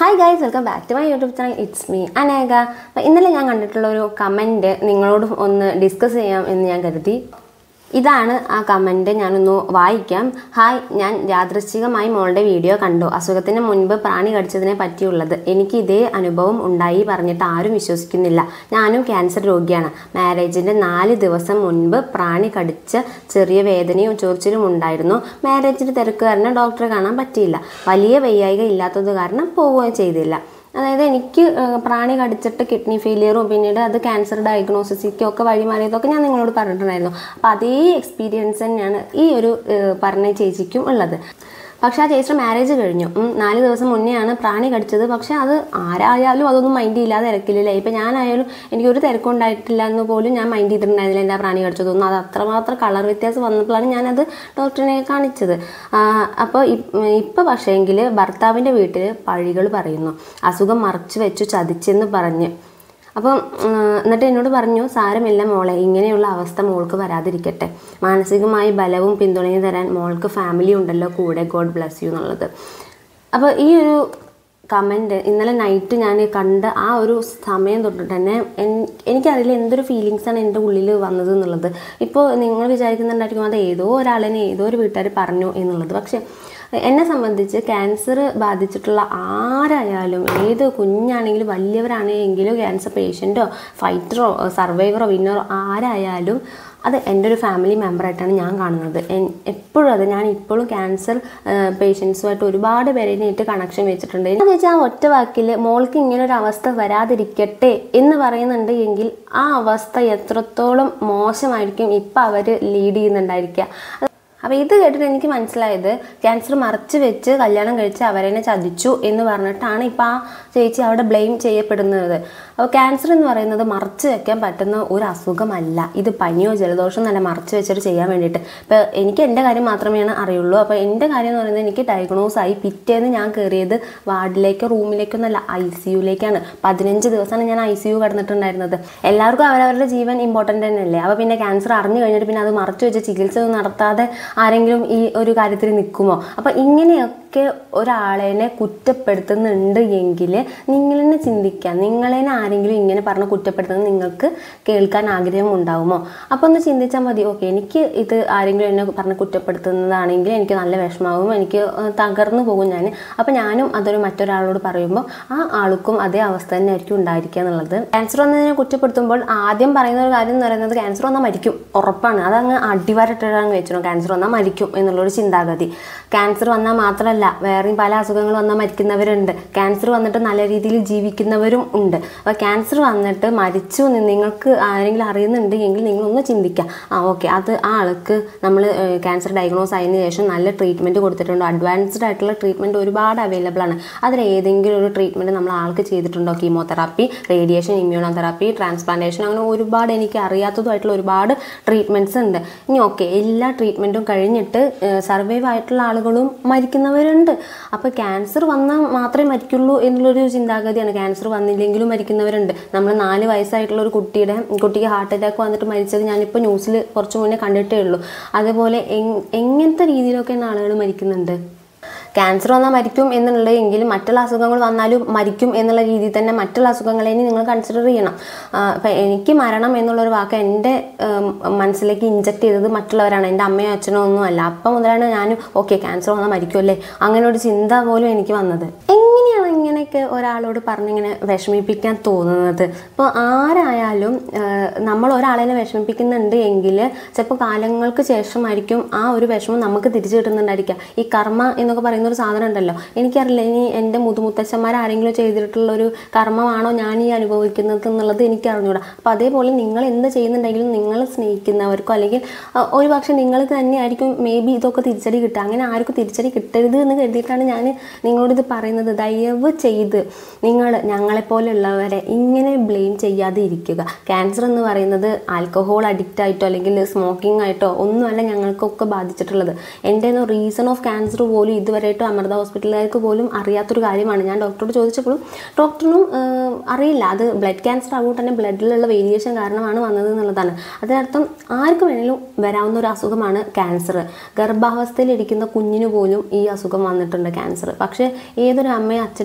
hi guys welcome back to my YouTube channel it's me Aneka അപ്പോൾ ഇന്നലെ ഞാൻ കണ്ടിട്ടുള്ള ഒരു കമൻറ്റ് നിങ്ങളോട് ഒന്ന് ഡിസ്കസ് ചെയ്യാം എന്ന് ഞാൻ കരുതി ഇതാണ് ആ കമൻറ്റ് ഞാനൊന്ന് വായിക്കാം ഹായ് ഞാൻ യാദൃശ്ചികമായി മോളുടെ വീഡിയോ കണ്ടു അസുഖത്തിന് മുൻപ് പ്രാണി കടിച്ചതിനെ പറ്റിയുള്ളത് എനിക്ക് ഇതേ അനുഭവം ഉണ്ടായി പറഞ്ഞിട്ട് ആരും വിശ്വസിക്കുന്നില്ല ഞാനും ക്യാൻസർ രോഗിയാണ് മാരേജിൻ്റെ നാല് ദിവസം മുൻപ് പ്രാണി കടിച്ച ചെറിയ വേദനയും ചൊറിച്ചിലും ഉണ്ടായിരുന്നു മാരേജിൻ്റെ തിരക്ക് കാരണം ഡോക്ടറെ കാണാൻ പറ്റിയില്ല വലിയ വയ്യായിക ഇല്ലാത്തത് കാരണം പോവുകയും ചെയ്തില്ല അതായത് എനിക്ക് ഏഹ്, പ്രാണി കടിച്ചിട്ട് കിഡ്നി ഫെയിലിയറും പിന്നീട് അത് ക്യാൻസർ ഡയഗ്നോസിസിക്കും ഒക്കെ വഴിമാറിയതൊക്കെ ഞാൻ നിങ്ങളോട് പറഞ്ഞിട്ടുണ്ടായിരുന്നു അപ്പോൾ അതേ എക്സ്പീരിയൻസ് തന്നെയാണ് ഈ ഒരു ഏഹ്, പറഞ്ഞ ചേച്ചിക്കും ഉള്ളത് പക്ഷേ ആ ചേച്ചിയുടെ മാരേജ് കഴിഞ്ഞു ഉം, നാല് ദിവസം മുന്നെയാണ് പ്രാണി കടിച്ചത് പക്ഷേ അത് ആരായാലും അതൊന്നും മൈൻഡ് ചെയ്യാതെ തിരക്കില്ലല്ലേ ഇപ്പം ഞാനായാലും എനിക്കൊരു തിരക്കും ഉണ്ടായിട്ടില്ല എന്ന് പോലും ഞാൻ മൈൻഡ് ചെയ്തിട്ടുണ്ടായിരുന്നില്ല എൻ്റെ ആ പ്രാണി കടിച്ചതൊന്നും അത് അത്രമാത്രം കളർ വ്യത്യാസം വന്നപ്പോഴാണ് ഞാനത് ഡോക്ടറിനെ കാണിച്ചത് അപ്പോൾ ഇപ്പോൾ പക്ഷേങ്കിൽ ഭർത്താവിൻ്റെ വീട്ടിൽ പഴികൾ പറയുന്നു അസുഖം മറച്ചു വെച്ചു ചതിച്ചെന്ന് പറഞ്ഞ് അപ്പം ഉം, എന്നിട്ട് എന്നോട് പറഞ്ഞു സാരമില്ല മോളെ ഇങ്ങനെയുള്ള അവസ്ഥ മോൾക്ക് വരാതിരിക്കട്ടെ മാനസികമായി ബലവും പിന്തുണയും തരാൻ മോൾക്ക് ഫാമിലി ഉണ്ടല്ലോ കൂടെ ഗോഡ് ബ്ലസ് യു എന്നുള്ളത് അപ്പോൾ ഈ ഒരു കമൻറ്റ് ഇന്നലെ നൈറ്റ് ഞാൻ കണ്ട ആ ഒരു സമയം തൊട്ടിട്ട് തന്നെ എൻ- എനിക്കറിയില്ല എന്തൊരു ഫീലിങ്സാണ് എൻ്റെ ഉള്ളിൽ വന്നത് എന്നുള്ളത് ഇപ്പോൾ നിങ്ങൾ വിചാരിക്കുന്നുണ്ടായിരിക്കും അത് ഏതോ ഒരാളിനെ ഏതോ ഒരു വീട്ടുകാർ പറഞ്ഞു എന്നുള്ളത് പക്ഷേ എന്നെ സംബന്ധിച്ച് ക്യാൻസർ ബാധിച്ചിട്ടുള്ള ആരായാലും ഏത് കുഞ്ഞാണെങ്കിലും വലിയവരാണെങ്കിലും ക്യാൻസർ പേഷ്യൻറ്റോ ഫൈറ്ററോ സർവൈവറോ വിന്നറോ ആരായാലും അത് എൻ്റെ ഒരു ഫാമിലി മെമ്പറായിട്ടാണ് ഞാൻ കാണുന്നത് എൻ- എപ്പോഴും അത് ഞാൻ ഇപ്പോഴും ക്യാൻസർ പേഷ്യൻസുമായിട്ട് ഒരുപാട് പേരായിട്ട് കണക്ഷൻ വെച്ചിട്ടുണ്ട് എന്ന് വെച്ചാൽ ആ ഒറ്റ വാക്കിൽ മോൾക്ക് ഇങ്ങനെ ഒരു അവസ്ഥ വരാതിരിക്കട്ടെ എന്ന് പറയുന്നുണ്ട് എങ്കിൽ ആ അവസ്ഥ എത്രത്തോളം മോശമായിരിക്കും ഇപ്പം അവർ ലീഡ് ചെയ്യുന്നുണ്ടായിരിക്കുക അപ്പോൾ ഇത് കേട്ടിട്ട് എനിക്ക് മനസ്സിലായത് ക്യാൻസർ മറച്ചു വെച്ച് കല്യാണം കഴിച്ച് അവരെന്നെ ചതിച്ചു എന്ന് പറഞ്ഞിട്ടാണ് ഇപ്പോൾ ആ ചേച്ചി അവിടെ ബ്ലെയിം ചെയ്യപ്പെടുന്നത് അപ്പോൾ ക്യാൻസർ എന്ന് പറയുന്നത് മറച്ചു വെക്കാൻ പറ്റുന്ന ഒരു അസുഖമല്ല ഇത് പനിയോ ജലദോഷം എന്നല്ല മറച്ചു വെച്ചിട്ട് ചെയ്യാൻ വേണ്ടിയിട്ട് ഇപ്പോൾ എനിക്ക് എൻ്റെ കാര്യം മാത്രമേ അറിയുള്ളൂ അപ്പോൾ എൻ്റെ കാര്യം എന്ന് പറയുന്നത് എനിക്ക് ഡയഗ്നോസ് ആയി പിറ്റേന്ന് ഞാൻ കയറിയത് വാർഡിലേക്കോ റൂമിലേക്കൊന്നല്ല ഐ സി യുയിലേക്കാണ് പതിനഞ്ച് ദിവസമാണ് ഞാൻ ഐ സി യു കിടന്നിട്ടുണ്ടായിരുന്നത് എല്ലാവർക്കും അവരവരുടെ ജീവൻ ഇമ്പോർട്ടൻ്റ് തന്നെയല്ലേ അപ്പോൾ പിന്നെ ക്യാൻസർ അറിഞ്ഞു കഴിഞ്ഞിട്ട് പിന്നെ അത് മറച്ചു വെച്ച് ചികിത്സ ഒന്നും നടത്താതെ ആരെങ്കിലും ഈ ഒരു കാര്യത്തിൽ നിൽക്കുമോ അപ്പോൾ ഇങ്ങനെയൊക്കെ ഒരാളെന്നെ കുറ്റപ്പെടുത്തുന്നുണ്ട് എങ്കിൽ നിങ്ങൾ തന്നെ ചിന്തിക്കുക നിങ്ങളെ ആരെങ്കിലും ഇങ്ങനെ പറഞ്ഞ് കുറ്റപ്പെടുത്തുന്നത് നിങ്ങൾക്ക് കേൾക്കാൻ ആഗ്രഹം ഉണ്ടാവുമോ അപ്പോൾ ഒന്ന് ചിന്തിച്ചാൽ മതി ഓക്കെ എനിക്ക് ഇത് ആരെങ്കിലും എന്നെ പറഞ്ഞ് കുറ്റപ്പെടുത്തുന്നതാണെങ്കിൽ എനിക്ക് നല്ല വിഷമാവും എനിക്ക് ഏഹ്, തകർന്നു പോകും ഞാൻ അപ്പോൾ ഞാനും അതൊരു മറ്റൊരാളോട് പറയുമ്പോൾ ആ ആൾക്കും അതേ അവസ്ഥ തന്നെ ആയിരിക്കും ഉണ്ടായിരിക്കുക എന്നുള്ളത് ക്യാൻസർ വന്നതിനെ കുറ്റപ്പെടുത്തുമ്പോൾ ആദ്യം പറയുന്ന ഒരു കാര്യം എന്ന് പറയുന്നത് ക്യാൻസർ വന്നാൽ മരിക്കും ഉറപ്പാണ് അതങ്ങ് അടിവാരിട്ടങ്ങ് വെച്ചിരുന്നു ക്യാൻസർ വന്നാൽ മരിക്കും എന്നുള്ളൊരു ചിന്താഗതി ക്യാൻസർ വന്നാൽ മാത്രമല്ല വേറെയും പല അസുഖങ്ങൾ വന്നാൽ മരിക്കുന്നവരുണ്ട് ക്യാൻസർ വന്നിട്ട് നല്ല രീതിയിൽ ജീവിക്കുന്നവരും ഉണ്ട് അപ്പോൾ ക്യാൻസർ വന്നിട്ട് മരിച്ചു എന്ന് നിങ്ങൾക്ക് ആരെങ്കിലും അറിയുന്നുണ്ട് എങ്കിൽ നിങ്ങളൊന്ന് ചിന്തിക്കുക ആ ഓക്കെ അത് ആ ആൾക്ക് നമ്മൾ ക്യാൻസർ ഡയഗ്നോസ് ആയതിനു ശേഷം നല്ല ട്രീറ്റ്മെൻറ്റ് കൊടുത്തിട്ടുണ്ടോ അഡ്വാൻസ്ഡ് ആയിട്ടുള്ള ട്രീറ്റ്മെൻറ്റ് ഒരുപാട് അവൈലബിൾ ആണ് അതിൽ ഏതെങ്കിലും ഒരു ട്രീറ്റ്മെൻറ്റ് നമ്മൾ ആൾക്ക് ചെയ്തിട്ടുണ്ടോ കീമോതെറാപ്പി റേഡിയേഷൻ ഇമ്മ്യൂണോതെറാപ്പി ട്രാൻസ്പ്ലാന്റേഷൻ അങ്ങനെ ഒരുപാട് എനിക്ക് അറിയാത്തതുമായിട്ടുള്ള ഒരുപാട് ട്രീറ്റ്മെൻറ്റ്സ് ഉണ്ട് ഇനി ഓക്കെ എല്ലാ ട്രീറ്റ്മെൻറ്റും കഴിഞ്ഞിട്ട് സർവൈവ് ആയിട്ടുള്ള ആളുകളും മരിക്കുന്നവരുണ്ട് അപ്പോൾ ക്യാൻസർ വന്നാൽ മാത്രമേ മരിക്കുള്ളൂ എന്നുള്ളൊരു ചിന്താഗതിയാണ് ക്യാൻസർ വന്നില്ലെങ്കിലും മരിക്കുന്നവരുണ്ട് നമ്മൾ നാല് വയസ്സായിട്ടുള്ള ഒരു കുട്ടിയുടെ കുട്ടിക്ക് ഹാർട്ട് അറ്റാക്ക് വന്നിട്ട് മരിച്ചത് ഞാനിപ്പോൾ ന്യൂസിൽ കുറച്ച് മുന്നേ കണ്ടിട്ടേ ഉള്ളൂ അതേപോലെ എങ്- എങ്ങനത്തെ രീതിയിലൊക്കെയാണ് ആളുകൾ മരിക്കുന്നുണ്ട് ക്യാൻസർ വന്നാൽ മരിക്കും എന്നുള്ളത് എങ്കിലും മറ്റുള്ള അസുഖങ്ങൾ വന്നാലും മരിക്കും എന്നുള്ള രീതിയിൽ തന്നെ മറ്റുള്ള അസുഖങ്ങളെ ഇനി നിങ്ങൾ കൺസിഡർ ചെയ്യണം ഇപ്പം എനിക്ക് മരണം എന്നുള്ളൊരു വാക്ക് എൻ്റെ ഉം, മനസ്സിലേക്ക് ഇഞ്ചക്ട് ചെയ്തത് മറ്റുള്ളവരാണ് എൻ്റെ അമ്മയോ അച്ഛനോ ഒന്നും അല്ല അപ്പം മുതലാണ് ഞാൻ ഓക്കെ ക്യാൻസർ വന്നാൽ മരിക്കുമല്ലേ അങ്ങനെ ഒരു ചിന്ത പോലും എനിക്ക് വന്നത് എങ്ങനെയാണ് ഇങ്ങനെയൊക്കെ ഒരാളോട് പറഞ്ഞിങ്ങനെ വിഷമിപ്പിക്കാൻ തോന്നുന്നത് ഇപ്പോൾ ആരായാലും ആ, നമ്മൾ ഒരാളെ വിഷമിപ്പിക്കുന്നുണ്ട് എങ്കിൽ ചിലപ്പോൾ കാലങ്ങൾക്ക് ശേഷമായിരിക്കും ആ ഒരു വിഷമം നമുക്ക് തിരിച്ചു കിട്ടുന്നുണ്ടായിരിക്കുക ഈ കർമ്മ എന്നൊക്കെ പറയുന്ന ഒരു സാധനം ഉണ്ടല്ലോ എനിക്കറിയില്ല ഇനി എൻ്റെ മുതുമുത്തച്ഛന്മാർ ആരെങ്കിലും ചെയ്തിട്ടുള്ള ഒരു കർമ്മമാണോ ഞാൻ ഈ അനുഭവിക്കുന്നത് എന്നുള്ളത് എനിക്ക് അറിഞ്ഞൂടാ അപ്പോൾ അതേപോലെ നിങ്ങൾ എന്ത് ചെയ്യുന്നുണ്ടെങ്കിലും നിങ്ങൾ സ്നേഹിക്കുന്നവർക്കോ അല്ലെങ്കിൽ ആ, ഒരു പക്ഷേ നിങ്ങൾക്ക് തന്നെയായിരിക്കും മേ ബി ഇതൊക്കെ തിരിച്ചടി കിട്ടുക അങ്ങനെ ആർക്കും തിരിച്ചടി കിട്ടരുത് എന്ന് കരുതിയിട്ടാണ് ഞാൻ നിങ്ങളോട് ഇത് പറയുന്നത് ദയവ് ചെയ്ത് നിങ്ങൾ ഞങ്ങളെപ്പോലെയുള്ളവരെ ഇങ്ങനെ ബ്ലെയിം ചെയ്യാതെ ഇരിക്കുക ക്യാൻസർ എന്ന് പറയുന്നത് ആൽക്കഹോൾ അഡിക്റ്റ് ആയിട്ടോ അല്ലെങ്കിൽ സ്മോക്കിംഗ് ആയിട്ടോ ഒന്നുമല്ല ഞങ്ങൾക്കൊക്കെ ബാധിച്ചിട്ടുള്ളത് എൻ്റെ റീസൺ ഓഫ് ക്യാൻസർ പോലും ഇതുവരെയായിട്ടും അമൃത ഹോസ്പിറ്റലുകാർക്ക് പോലും അറിയാത്തൊരു കാര്യമാണ് ഞാൻ ഡോക്ടറോട് ചോദിച്ചപ്പോഴും ഡോക്ടറിനും ആഹ്, അറിയില്ല അത് ബ്ലഡ് ക്യാൻസർ ആകുമ്പോൾ തന്നെ ബ്ലഡിലുള്ള വേരിയേഷൻ കാരണമാണ് വന്നത് എന്നുള്ളതാണ് അതിനർത്ഥം ആർക്ക് വേണമെങ്കിലും വരാവുന്ന ഒരു അസുഖമാണ് ക്യാൻസർ ഗർഭാവസ്ഥയിലിരിക്കുന്ന കുഞ്ഞിന് പോലും ഈ അസുഖം വന്നിട്ടുണ്ട് ക്യാൻസർ പക്ഷേ ഏതൊരു അമ്മയോ അച്ഛനോ ആയാലും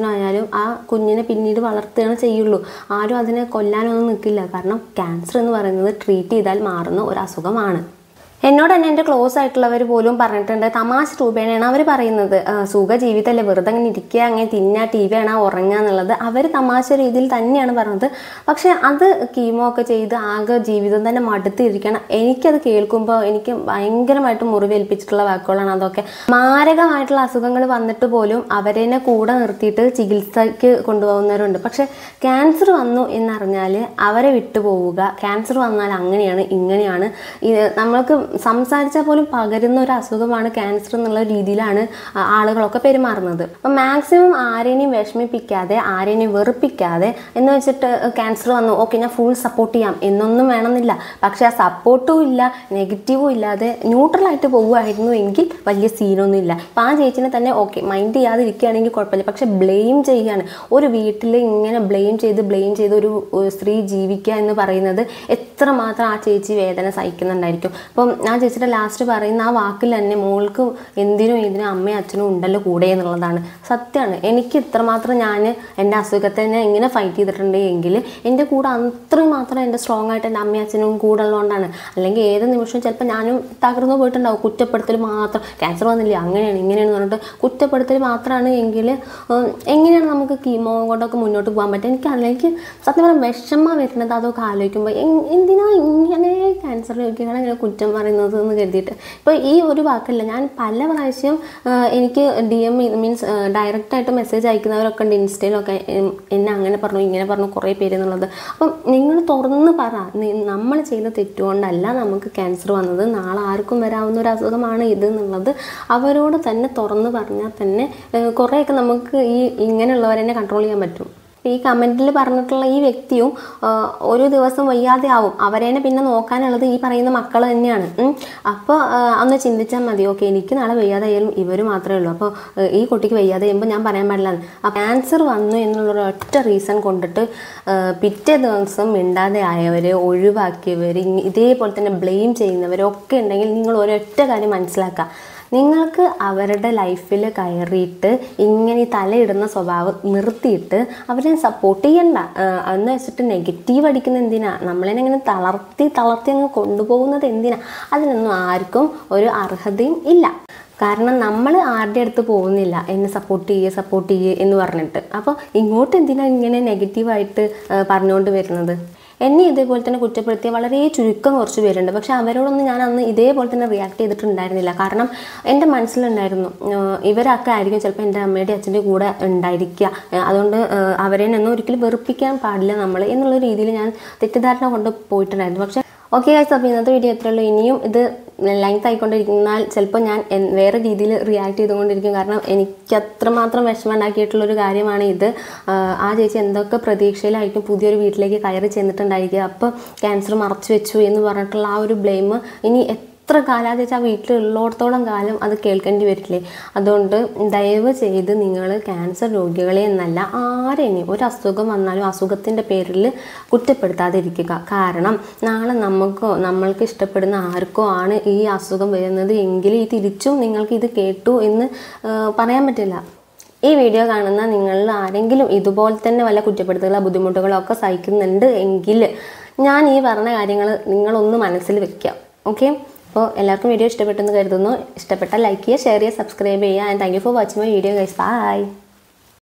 കഴിഞ്ഞാലും ആ കുഞ്ഞിനെ പിന്നീട് വളർത്തുകയാണ് ചെയ്യുള്ളൂ ആരും അതിനെ കൊല്ലാനൊന്നും നിൽക്കില്ല കാരണം ക്യാൻസർ എന്ന് പറയുന്നത് ട്രീറ്റ് ചെയ്താൽ മാറുന്ന ഒരു അസുഖമാണ് എന്നോട് തന്നെ എൻ്റെ ക്ലോസ് ആയിട്ടുള്ളവർ പോലും പറഞ്ഞിട്ടുണ്ട് തമാശ രൂപേണയാണ് അവർ പറയുന്നത് "ആ, സുഖ ജീവിതമല്ലേ വെറുതെ അങ്ങനെ ഇരിക്കുക അങ്ങനെ തിന്നുക ടി വി കാണാൻ ഉറങ്ങുക എന്നുള്ളത് അവർ തമാശ രീതിയിൽ തന്നെയാണ് പറഞ്ഞത് പക്ഷേ അത് കീമോ ഒക്കെ ചെയ്ത് ആകെ ജീവിതം തന്നെ മടുത്തിരിക്കണം എനിക്കത് കേൾക്കുമ്പോൾ എനിക്ക് ഭയങ്കരമായിട്ട് മുറിവേൽപ്പിച്ചിട്ടുള്ള വാക്കുകളാണ് അതൊക്കെ മാരകമായിട്ടുള്ള അസുഖങ്ങൾ വന്നിട്ട് പോലും അവരെന്നെ കൂടെ നിർത്തിയിട്ട് ചികിത്സയ്ക്ക് കൊണ്ടുപോകുന്നവരുണ്ട് പക്ഷേ ക്യാൻസർ വന്നു എന്നറിഞ്ഞാൽ അവരെ വിട്ടുപോവുക ക്യാൻസർ വന്നാൽ അങ്ങനെയാണ് ഇങ്ങനെയാണ് ഇത് നമ്മൾക്ക് സംസാരിച്ചാൽ പോലും പകരുന്ന ഒരു അസുഖമാണ് ക്യാൻസർ എന്നുള്ള രീതിയിലാണ് ആ- ആളുകളൊക്കെ പെരുമാറുന്നത് അപ്പം മാക്സിമം ആരെയും വിഷമിപ്പിക്കാതെ ആരെയും വെറുപ്പിക്കാതെ എന്ന് വെച്ചിട്ട് ക്യാൻസർ വന്നു ഓക്കെ ഞാൻ ഫുൾ സപ്പോർട്ട് ചെയ്യാം എന്നൊന്നും വേണമെന്നില്ല പക്ഷേ ആ സപ്പോർട്ടും ഇല്ല നെഗറ്റീവും ഇല്ലാതെ ന്യൂട്രലായിട്ട് പോകുമായിരുന്നു എങ്കിൽ വലിയ സീനൊന്നും ഇല്ല അപ്പം ആ ചേച്ചിനെ തന്നെ ഓക്കെ മൈൻഡ് ചെയ്യാതിരിക്കുകയാണെങ്കിൽ കുഴപ്പമില്ല പക്ഷെ ബ്ലെയിം ചെയ്യുകയാണ് ഒരു വീട്ടിൽ ഇങ്ങനെ ബ്ലെയിം ചെയ്ത് ബ്ലെയിം ചെയ്ത് ഒരു ഒരു സ്ത്രീ ജീവിക്കുക എന്ന് പറയുന്നത് എത്രമാത്രം ആ ചേച്ചി വേദന സഹിക്കുന്നുണ്ടായിരിക്കും അപ്പം ആ ചേച്ചിയുടെ ലാസ്റ്റ് പറയുന്ന ആ വാക്കിൽ തന്നെ മോൾക്ക് എന്തിനും ഇതിനും അമ്മയും അച്ഛനും ഉണ്ടല്ലോ കൂടെ എന്നുള്ളതാണ് സത്യമാണ് എനിക്ക് ഇത്രമാത്രം ഞാൻ എൻ്റെ അസുഖത്തെ തന്നെ ഇങ്ങനെ ഫൈറ്റ് ചെയ്തിട്ടുണ്ട് എങ്കിൽ എൻ്റെ കൂടെ അത്രയും മാത്രം എൻ്റെ സ്ട്രോങ് ആയിട്ട് എൻ്റെ അമ്മയും അച്ഛനും കൂടെ ഉള്ളതുകൊണ്ടാണ് അല്ലെങ്കിൽ ഏത് നിമിഷവും ചിലപ്പോൾ ഞാനും തകർന്നു പോയിട്ടുണ്ടാവും കുറ്റപ്പെടുത്തൽ മാത്രം ക്യാൻസർ വന്നില്ല അങ്ങനെയാണ് ഇങ്ങനെയാണെന്ന് പറഞ്ഞിട്ട് കുറ്റപ്പെടുത്തൽ മാത്രമാണ് എങ്കിൽ ഉം, എങ്ങനെയാണ് നമുക്ക് കീമോ കൊണ്ടൊക്കെ മുന്നോട്ട് പോകാൻ പറ്റുക എനിക്ക് അല്ലെങ്കിൽ സത്യം പറഞ്ഞാൽ വിഷമം വരുന്നത് അതൊക്കെ ആലോചിക്കുമ്പോൾ എൻ- എന്തിനാ ഇങ്ങനെ ക്യാൻസർ രോഗികളെ ഇങ്ങനെ കുറ്റം പറയുന്നത് എന്ന് കരുതിയിട്ട് ഇപ്പോൾ ഈ ഒരു വാക്കല്ല ഞാൻ പല പ്രാവശ്യം ആ, എനിക്ക് ഡി എം മീൻസ് ഡയറക്റ്റായിട്ട് മെസ്സേജ് അയക്കുന്നവരൊക്കെ ഉണ്ട് ഇൻസ്റ്റയിലൊക്കെ ഉം, എന്നെ അങ്ങനെ പറഞ്ഞു ഇങ്ങനെ പറഞ്ഞു കുറേ പേര് എന്നുള്ളത് അപ്പം നിങ്ങൾ തുറന്ന് പറ നി- നമ്മൾ ചെയ്ത തെറ്റുകൊണ്ടല്ല നമുക്ക് ക്യാൻസർ വന്നത് നാളെ ആർക്കും വരാവുന്ന ഒരു അസുഖമാണ് ഇത് എന്നുള്ളത് അവരോട് തന്നെ തുറന്ന് പറഞ്ഞാൽ തന്നെ ഏഹ്, കുറേയൊക്കെ നമുക്ക് ഈ ഇങ്ങനെയുള്ളവരെന്നെ കൺട്രോൾ ചെയ്യാൻ പറ്റും ഈ കമൻറ്റിൽ പറഞ്ഞിട്ടുള്ള ഈ വ്യക്തിയും ആ, ഒരു ദിവസം വയ്യാതെ ആവും അവരേനെ പിന്നെ നോക്കാനുള്ളത് ഈ പറയുന്ന മക്കൾ തന്നെയാണ് അപ്പോൾ ഒന്ന് ചിന്തിച്ചാൽ മതി ഓക്കെ എനിക്ക് നാളെ വയ്യാതെ ആയാലും ഇവർ മാത്രമേ ഉള്ളൂ അപ്പോൾ ഈ കുട്ടിക്ക് വയ്യാതെ ചെയ്യുമ്പോൾ ഞാൻ പറയാൻ പാടില്ല ക്യാൻസർ വന്നു എന്നുള്ളൊരു ഒറ്റ റീസൺ കൊണ്ടിട്ട് ആ, പിറ്റേ ദിവസം മിണ്ടാതെ ആയവർ ഒഴിവാക്കിയവർ ഇ- ഇതേപോലെ തന്നെ ബ്ലെയിം ചെയ്യുന്നവരൊക്കെ ഉണ്ടെങ്കിൽ നിങ്ങൾ ഒരൊറ്റ കാര്യം മനസ്സിലാക്കുക നിങ്ങൾക്ക് അവരുടെ ലൈഫിൽ കയറിയിട്ട് ഇങ്ങനെ ഈ തലയിടുന്ന സ്വഭാവം നിർത്തിയിട്ട് അവരെ സപ്പോർട്ട് ചെയ്യണ്ട ആഹ് എന്ന് വെച്ചിട്ട് നെഗറ്റീവ് അടിക്കുന്ന എന്തിനാ നമ്മളെന്നെ ഇങ്ങനെ തളർത്തി തളർത്തി അങ്ങ് കൊണ്ടുപോകുന്നത് എന്തിനാ അതിനൊന്നും ആർക്കും ഒരു അർഹതയും ഇല്ല കാരണം നമ്മൾ ആരുടെ അടുത്ത് പോകുന്നില്ല എന്നെ സപ്പോർട്ട് ചെയ്യുക സപ്പോർട്ട് ചെയ്യുക എന്ന് പറഞ്ഞിട്ട് അപ്പോൾ ഇങ്ങോട്ട് എന്തിനാ ഇങ്ങനെ നെഗറ്റീവായിട്ട് പറഞ്ഞുകൊണ്ട് വരുന്നത് എന്നെ ഇതേപോലെ തന്നെ കുറ്റപ്പെടുത്തിയ വളരെ ചുരുക്കം കുറച്ച് പേരുണ്ട് പക്ഷെ അവരോടൊന്നും ഞാൻ അന്ന് ഇതേപോലെ തന്നെ റിയാക്ട് ചെയ്തിട്ടുണ്ടായിരുന്നില്ല കാരണം എൻ്റെ മനസ്സിലുണ്ടായിരുന്നു ആഹ് ഇവരൊക്കെ ആയിരിക്കും ചിലപ്പോൾ എൻ്റെ അമ്മയുടെ അച്ഛൻ്റെ കൂടെ ഉണ്ടായിരിക്കുക ആഹ് അതുകൊണ്ട് ആഹ് അവരെ ഒന്നും ഒരിക്കലും വെറുപ്പിക്കാൻ പാടില്ല നമ്മൾ എന്നുള്ള രീതിയിൽ ഞാൻ തെറ്റിദ്ധാരണ കൊണ്ട് പോയിട്ടുണ്ടായിരുന്നു പക്ഷെ ഓക്കെ ഗൈസ് അപ്പോൾ ഇന്നത്തെ വീഡിയോ എത്രയേ ഉള്ളൂ ഇനിയും ഇത് ലെങ്ത് ആയിക്കൊണ്ടിരിക്കുന്നാൽ ചിലപ്പോൾ ഞാൻ എൻ- വേറെ രീതിയിൽ റിയാക്ട് ചെയ്തുകൊണ്ടിരിക്കും കാരണം എനിക്ക് അത്രമാത്രം വിഷമം ഉണ്ടാക്കിയിട്ടുള്ള ഒരു കാര്യമാണ് ഇത് ആഹ് ആ ചേച്ചി എന്തൊക്കെ പ്രതീക്ഷയിലായിരിക്കും പുതിയൊരു വീട്ടിലേക്ക് കയറി ചെന്നിട്ടുണ്ടായിരിക്കുക അപ്പോൾ ക്യാൻസർ മറച്ചു വെച്ചു എന്ന് പറഞ്ഞിട്ടുള്ള ആ ഒരു ബ്ലെയിം ഇനി എത്ര കാലം അത് വെച്ചാൽ വീട്ടിലുള്ളിടത്തോളം കാലം അത് കേൾക്കേണ്ടി വരില്ലേ അതുകൊണ്ട് ദയവ് ചെയ്ത് നിങ്ങൾ ക്യാൻസർ രോഗികളെ എന്നല്ല ആരെയും ഒരു അസുഖം വന്നാലും അസുഖത്തിൻ്റെ പേരിൽ കുറ്റപ്പെടുത്താതിരിക്കുക കാരണം നാളെ നമുക്കോ നമ്മൾക്ക് ഇഷ്ടപ്പെടുന്ന ആർക്കോ ആണ് ഈ അസുഖം വരുന്നത് എങ്കിൽ ഈ തിരിച്ചും നിങ്ങൾക്ക് ഇത് കേട്ടു എന്ന് ആ, പറയാൻ പറ്റില്ല ഈ വീഡിയോ കാണുന്ന നിങ്ങളിൽ ആരെങ്കിലും ഇതുപോലെ തന്നെ വല്ല കുറ്റപ്പെടുത്തലോ ബുദ്ധിമുട്ടുകളോ ഒക്കെ സഹിക്കുന്നുണ്ട് എങ്കിൽ ഞാൻ ഈ പറഞ്ഞ കാര്യങ്ങൾ നിങ്ങളൊന്ന് മനസ്സിൽ വെക്കുക ഓക്കെ അപ്പോൾ എല്ലാവർക്കും വീഡിയോ ഇഷ്ടപ്പെട്ടെന്ന് കരുതുന്നു ഇഷ്ടപ്പെട്ടാൽ ലൈക്ക് ചെയ്യുക ഷെയർ ചെയ്യുക സബ്സ്ക്രൈബ് ചെയ്യുക and thank you for watching my video guys by